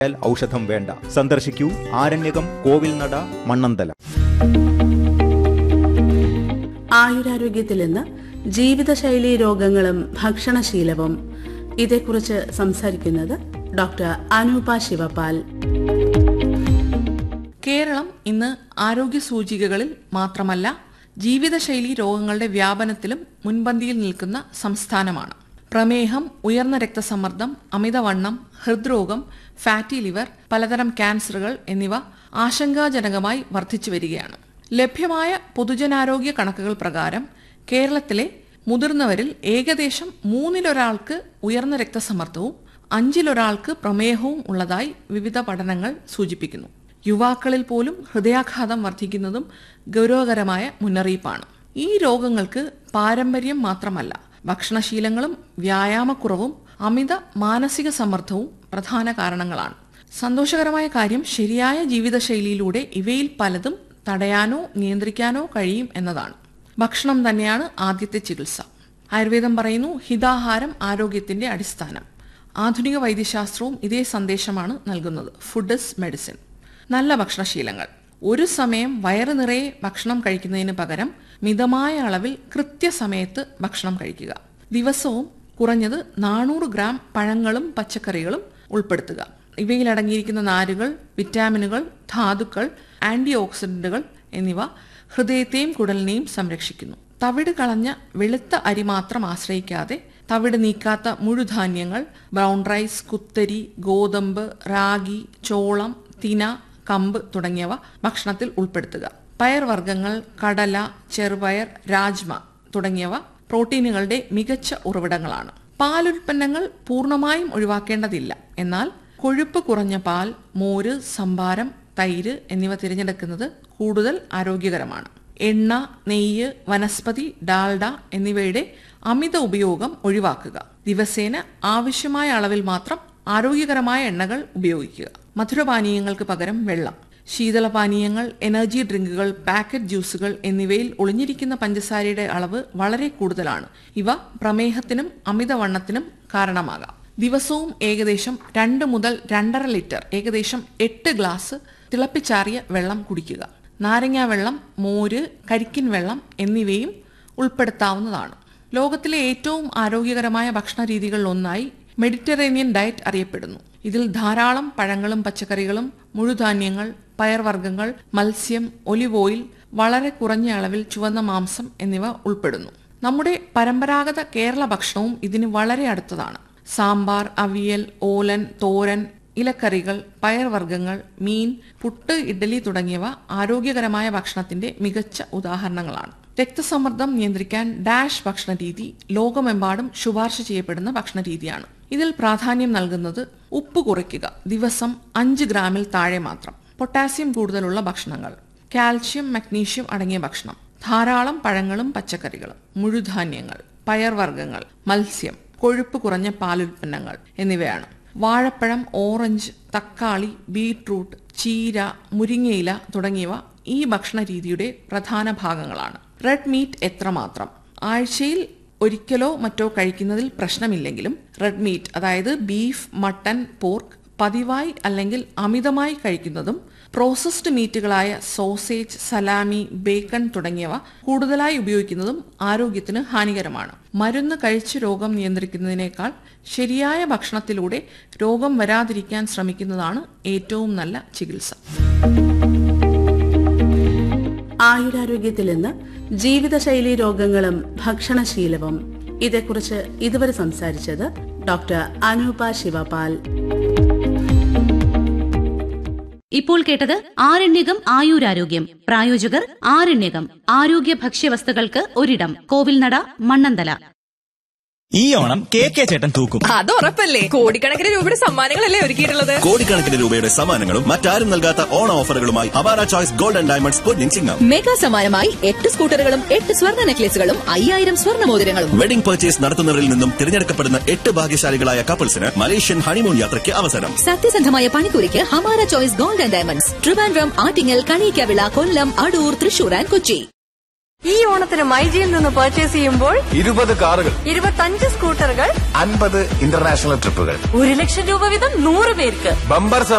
ഔഷധം വേണ്ട സന്ദർശിക്കൂ ആരണ്യകം കോവിൽനട മണ്ണന്തല ആയുരാരോഗ്യത്തിൽ നിന്ന് ജീവിതശൈലി രോഗങ്ങളും ഭക്ഷണശീലവും ഇതേക്കുറിച്ച് സംസാരിക്കുന്നത് ഡോക്ടർ അനൂപ ശിവപാൽ കേരളം ഇന്ന് ആരോഗ്യ സൂചികകളിൽ മാത്രമല്ല ജീവിതശൈലി രോഗങ്ങളുടെ വ്യാപനത്തിലും മുൻപന്തിയിൽ നിൽക്കുന്ന സംസ്ഥാനമാണ് പ്രമേഹം ഉയർന്ന രക്തസമ്മർദ്ദം അമിതവണ്ണം ഹൃദ്രോഗം ഫാറ്റി ലിവർ പലതരം ക്യാൻസറുകൾ എന്നിവ ആശങ്കാജനകമായി വർദ്ധിച്ചു വരികയാണ് ലഭ്യമായ പൊതുജനാരോഗ്യ കണക്കുകൾ പ്രകാരം കേരളത്തിലെ മുതിർന്നവരിൽ ഏകദേശം മൂന്നിലൊരാൾക്ക് ഉയർന്ന രക്തസമ്മർദ്ദവും അഞ്ചിലൊരാൾക്ക് പ്രമേഹവും ഉള്ളതായി വിവിധ പഠനങ്ങൾ സൂചിപ്പിക്കുന്നു യുവാക്കളിൽ പോലും ഹൃദയാഘാതം വർദ്ധിക്കുന്നതും ഗൗരവകരമായ മുന്നറിയിപ്പാണ് ഈ രോഗങ്ങൾക്ക് പാരമ്പര്യം മാത്രമല്ല ഭക്ഷണശീലങ്ങളും വ്യായാമക്കുറവും അമിത മാനസിക സമ്മർദ്ദവും പ്രധാന കാരണങ്ങളാണ് സന്തോഷകരമായ കാര്യം ശരിയായ ജീവിതശൈലിയിലൂടെ ഇവയിൽ പലതും തടയാനോ നിയന്ത്രിക്കാനോ കഴിയും എന്നതാണ് ഭക്ഷണം തന്നെയാണ് ആദ്യത്തെ ചികിത്സ ആയുർവേദം പറയുന്നു ഹിതാഹാരം ആരോഗ്യത്തിന്റെ അടിസ്ഥാനം ആധുനിക വൈദ്യശാസ്ത്രവും ഇതേ സന്ദേശമാണ് നൽകുന്നത് ഫുഡ് ഇസ് മെഡിസിൻ നല്ല ഭക്ഷണശീലങ്ങൾ ഒരു സമയം വയറ് നിറയെ ഭക്ഷണം കഴിക്കുന്നതിന് പകരം മിതമായ അളവിൽ കൃത്യസമയത്ത് ഭക്ഷണം കഴിക്കുക ദിവസവും കുറഞ്ഞത് നാനൂറ് ഗ്രാം പഴങ്ങളും പച്ചക്കറികളും ഉൾപ്പെടുത്തുക ഇവയിൽ അടങ്ങിയിരിക്കുന്ന നാരുകൾ വിറ്റാമിനുകൾ ധാതുക്കൾ ആന്റി ഓക്സിഡന്റുകൾ എന്നിവ ഹൃദയത്തെയും കുടലിനെയും സംരക്ഷിക്കുന്നു തവിട് കളഞ്ഞ വെളുത്ത അരി മാത്രം ആശ്രയിക്കാതെ തവിട് നീക്കാത്ത മുഴുധാന്യങ്ങൾ ബ്രൗൺ റൈസ് കുത്തരി ഗോതമ്പ് റാഗി ചോളം തിന കമ്പ് തുടങ്ങിയവ ഭക്ഷണത്തിൽ ഉൾപ്പെടുത്തുക പയർവർഗ്ഗങ്ങൾ കടല ചെറുപയർ രാജ്മ തുടങ്ങിയവ പ്രോട്ടീനുകളുടെ മികച്ച ഉറവിടങ്ങളാണ് പാലുൽപ്പന്നങ്ങൾ പൂർണ്ണമായും ഒഴിവാക്കേണ്ടതില്ല എന്നാൽ കൊഴുപ്പ് കുറഞ്ഞ പാൽ മോര് സംഭാരം തൈര് എന്നിവ തിരഞ്ഞെടുക്കുന്നത് കൂടുതൽ ആരോഗ്യകരമാണ് എണ്ണ നെയ്യ് വനസ്പതി ഡാൽഡ എന്നിവയുടെ അമിത ഉപയോഗം ഒഴിവാക്കുക ദിവസേന ആവശ്യമായ അളവിൽ മാത്രം ആരോഗ്യകരമായ എണ്ണകൾ ഉപയോഗിക്കുക മധുരപാനീയങ്ങൾക്ക് പകരം വെള്ളം ശീതളപാനീയങ്ങൾ എനർജി ഡ്രിങ്കുകൾ പാക്കറ്റ് ജ്യൂസുകൾ എന്നിവയിൽ ഒളിഞ്ഞിരിക്കുന്ന പഞ്ചസാരയുടെ അളവ് വളരെ കൂടുതലാണ് ഇവ പ്രമേഹത്തിനും അമിതവണ്ണത്തിനും കാരണമാകാം ദിവസവും ഏകദേശം രണ്ട് മുതൽ രണ്ടര ലിറ്റർ ഏകദേശം എട്ട് ഗ്ലാസ് തിളപ്പിച്ചാറിയ വെള്ളം കുടിക്കുക നാരങ്ങാ വെള്ളം മോര് കരിക്കിൻ വെള്ളം എന്നിവയും ഉൾപ്പെടുത്താവുന്നതാണ് ലോകത്തിലെ ഏറ്റവും ആരോഗ്യകരമായ ഭക്ഷണ രീതികളിൽ ഒന്നായി മെഡിറ്ററേനിയൻ ഡയറ്റ് അറിയപ്പെടുന്നു ഇതിൽ ധാരാളം പഴങ്ങളും പച്ചക്കറികളും മുഴുധാന്യങ്ങൾ പയർവർഗ്ഗങ്ങൾ മത്സ്യം ഒലിവ് ഓയിൽ വളരെ കുറഞ്ഞ അളവിൽ ചുവന്ന മാംസം എന്നിവ ഉൾപ്പെടുന്നു നമ്മുടെ പരമ്പരാഗത കേരള ഭക്ഷണവും ഇതിന് വളരെ അടുത്തതാണ് സാമ്പാർ അവിയൽ ഓലൻ തോരൻ ഇലക്കറികൾ പയർവർഗ്ഗങ്ങൾ മീൻ പുട്ട് ഇഡ്ഡലി തുടങ്ങിയവ ആരോഗ്യകരമായ ഭക്ഷണത്തിന്റെ മികച്ച ഉദാഹരണങ്ങളാണ് രക്തസമ്മർദ്ദം നിയന്ത്രിക്കാൻ ഡാഷ് ഭക്ഷണ രീതി ലോകമെമ്പാടും ശുപാർശ ചെയ്യപ്പെടുന്ന ഭക്ഷണ രീതിയാണ് ഇതിൽ പ്രാധാന്യം നൽകുന്നത് ഉപ്പ് കുറയ്ക്കുക ദിവസം അഞ്ച് ഗ്രാമിൽ താഴെ മാത്രം പൊട്ടാസ്യം കൂടുതലുള്ള ഭക്ഷണങ്ങൾ കാൽഷ്യം മഗ്നീഷ്യം അടങ്ങിയ ഭക്ഷണം ധാരാളം പഴങ്ങളും പച്ചക്കറികളും മുഴുധാന്യങ്ങൾ പയർവർഗ്ഗങ്ങൾ മത്സ്യം കൊഴുപ്പ് കുറഞ്ഞ പാലുൽപ്പന്നങ്ങൾ എന്നിവയാണ് വാഴപ്പഴം ഓറഞ്ച് തക്കാളി ബീട്രൂട്ട് ചീര മുരിങ്ങയില തുടങ്ങിയവ ഈ ഭക്ഷണ രീതിയുടെ പ്രധാന ഭാഗങ്ങളാണ് റെഡ് മീറ്റ് എത്രമാത്രം ആഴ്ചയിൽ ഒരിക്കലോ മറ്റോ കഴിക്കുന്നതിൽ പ്രശ്നമില്ലെങ്കിലും റെഡ് മീറ്റ് അതായത് ബീഫ് മട്ടൺ പോർക്ക് പതിവായി അല്ലെങ്കിൽ അമിതമായി കഴിക്കുന്നതും പ്രോസസ്ഡ് മീറ്റുകളായ സോസേജ് സലാമി ബേക്കൺ തുടങ്ങിയവ കൂടുതലായി ഉപയോഗിക്കുന്നതും ആരോഗ്യത്തിന് ഹാനികരമാണ് മരുന്ന് കഴിച്ച് രോഗം നിയന്ത്രിക്കുന്നതിനേക്കാൾ ശരിയായ ഭക്ഷണത്തിലൂടെ രോഗം വരാതിരിക്കാൻ ശ്രമിക്കുന്നതാണ് ഏറ്റവും നല്ല ചികിത്സ ആയുരാരോഗ്യത്തിൽ നിന്ന് ജീവിതശൈലി രോഗങ്ങളും ഭക്ഷണശീലവും ഇതേക്കുറിച്ച് ഇതുവരെ സംസാരിച്ചത് ഡോക്ടർ അനൂപ ശിവപാൽ ഇപ്പോൾ കേട്ടത് ആരണ്യകം ആയുരാരോഗ്യം പ്രായോജകർ ആരണ്യകം ആരോഗ്യ ഭക്ഷ്യവസ്തുക്കൾക്ക് ഒരിടം കോവിൽനട മണ്ണന്തല ഈ ഓണം കെ കെ ചേട്ടൻ തൂക്കും അത് ഉറപ്പല്ലേ കോടിക്കണക്കിന് രൂപയുടെ സമ്മാനങ്ങളല്ലേ ഒരുക്കിയിട്ടുള്ളത് കോടിക്കണക്കിന് രൂപയുടെ സമ്മാനങ്ങളും മറ്റാരും നൽകാത്ത ഓണ ഓഫറുകളുമായി അവാര ചോയ്സ് ഗോൾഡ് ആൻഡ് ഡയമണ്ട്സ് പൊന്നിൻ ചിങ്ങം മെഗാ സമ്മാനമായി എട്ട് സ്കൂട്ടറുകളും എട്ട് സ്വർണ്ണ നെക്ലേസുകളും അയ്യായിരം സ്വർണ്ണ മോതിരങ്ങളും വെഡിംഗ് പർച്ചേസ് നടത്തുന്നവരിൽ നിന്നും തിരഞ്ഞെടുക്കപ്പെടുന്ന എട്ട് ഭാഗ്യശാലികളായ കപ്പിൾസിന് മലേഷ്യൻ ഹണിമൂൺ യാത്രയ്ക്ക് അവസരം സത്യസന്ധമായ പണിക്കൂലിക്ക് ഹമാര choice gold and diamonds Trivandrum Attingal Kaniyikkavila Kollam Adoor Thrissur and Kochi ഈ ഓണത്തിന് മൈജിയിൽ നിന്ന് പർച്ചേസ് ചെയ്യുമ്പോൾ ഇരുപത് കാറുകൾ ഇരുപത്തഞ്ച് സ്കൂട്ടറുകൾ അൻപത് ഇന്റർനാഷണൽ ട്രിപ്പുകൾ ഒരു ലക്ഷം രൂപ വീതം നൂറ് പേർക്ക് ബമ്പർ